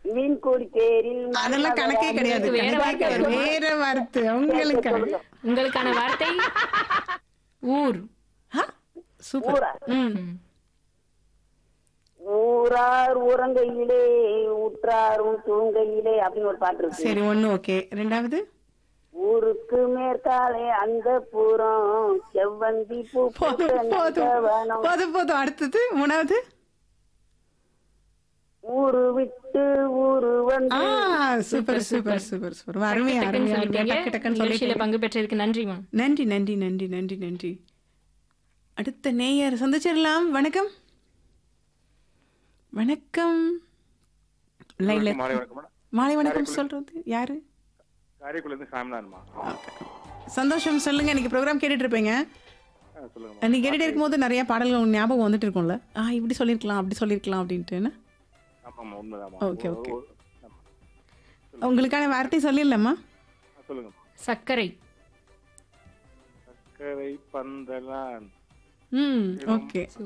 மீன் கூடி பேரில் அதெல்லாம் கணக்கே கிடையாது வேற கணக்கே வார்த்தை கிடையாது. வருமா? வேற வார்த்தை உங்களுக்கு உங்களுக்கான வார்த்தை ஊர் சூப்பர் ஊரா ம் ஊரார் உறங்கையிலே உற்றாரும் தூங்கையிலே அப்படின்னு ஒரு பாட்டு இருக்கு சரி ஒண்ணு ஓகே ரெண்டாவது ஊருக்கு மேற்காலே அந்த பூரம் செவ்வந்தி பூ போதும் பூத்த போதும் நந்தவனம். போதும் போதும் அடுத்தது மூணாவது ஊரு விட்டு ஊரு வந்து ஆ சூப்பர் சூப்பர் சூப்பர் சூப்பர் அருமையா டக்குன்னு அருமையா அருமையா சொல்லிட்டீங்க. டக்கு டக்குன்னு நிகழ்ச்சியில சொல்லிட்டீங்க பங்கு பெற்றதுக்கு நன்றிமா நன்றி நன்றி நன்றி நன்றி நன்றி அடுத்த நேயர் சந்திச்சிடலாம் வணக்கம் வணக்கம் லைன்ல மாலை வணக்கம் மேடம் மாலை வணக்கம் சொல்றது யாரு காரைக்குடில இருந்து சாமினான்மா சந்தோஷம் சொல்லுங்க இன்னைக்கு ப்ரோக்ராம் கேட்டுட்டு இருப்பீங்க ஆ, சொல்லுங்க நீ கேட்டுட்டு இருக்கும்போது நிறைய பாடல்கள் உங்க ஞாபகம் வந்துட்டு இருக்கும்ல ஆ இப்படி சொல்லிருக்கலாம் அப்படி சொல்லிருக்கலாம் அப்படின்ட்டு என்ன? ஆமாம்மா உண்மைதாம்மா ஓகே, ஓகே. ஒரு- ஒரு- ஆமா. உங்களுக்கான வார்த்தை சொல்லிடலாமா ஆ, சொல்லுங்க சர்க்கரை சர்க்கரை பந்தலான் ம் ஓகே